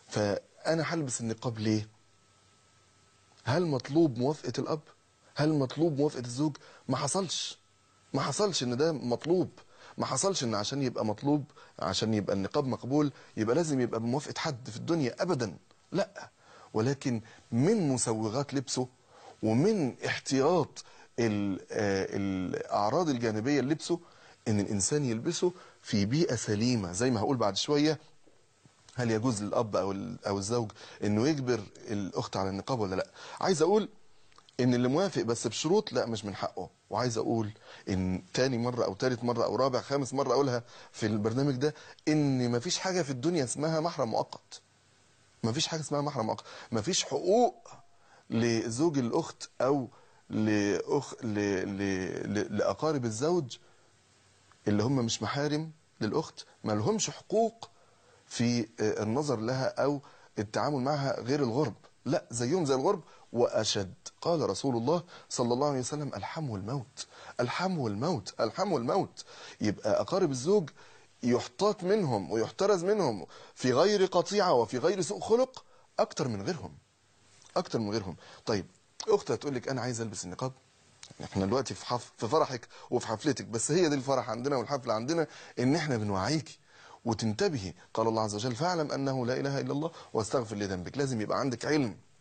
فانا هلبس النقاب ليه هل مطلوب موافقه الاب هل مطلوب موافقه الزوج ما حصلش ما حصلش ان ده مطلوب ما حصلش ان عشان يبقى مطلوب عشان يبقى النقاب مقبول يبقى لازم يبقى بموافقه حد في الدنيا ابدا لا ولكن من مسوغات لبسه ومن احتياط ال- آه، الاعراض الجانبيه للبسه ان الانسان يلبسه في بيئه سليمه زي ما هقول بعد شويه هل يجوز للاب او ال- او الزوج انه يجبر الاخت على النقاب ولا لا عايز اقول ان اللي موافق بس بشروط لا مش من حقه وعايز اقول ان تاني مره او تالت مره او رابع خامس مره اقولها في البرنامج ده ان مفيش حاجه في الدنيا اسمها محرم مؤقت مفيش حاجه اسمها محرم مؤقت مفيش حقوق لزوج الاخت او لاخ ل... ل... ل... لاقارب الزوج اللي هم مش محارم للاخت ما لهمش حقوق في آه، النظر لها او التعامل معها غير الغرب لا زيهم زي الغرب واشد قال رسول الله صلى الله عليه وسلم الحم والموت الحم والموت الحم والموت يبقى اقارب الزوج يحتاط منهم ويحترز منهم في غير قطيعه وفي غير سوء خلق اكتر من غيرهم اكتر من غيرهم طيب اختها تقول لك انا عايز البس النقاب احنا دلوقتي في حف... في فرحك وفي حفلتك بس هي دي الفرح عندنا والحفله عندنا ان احنا بنوعيكي وتنتبهي قال الله عز وجل فاعلم انه لا اله الا الله واستغفر لذنبك لازم يبقى عندك علم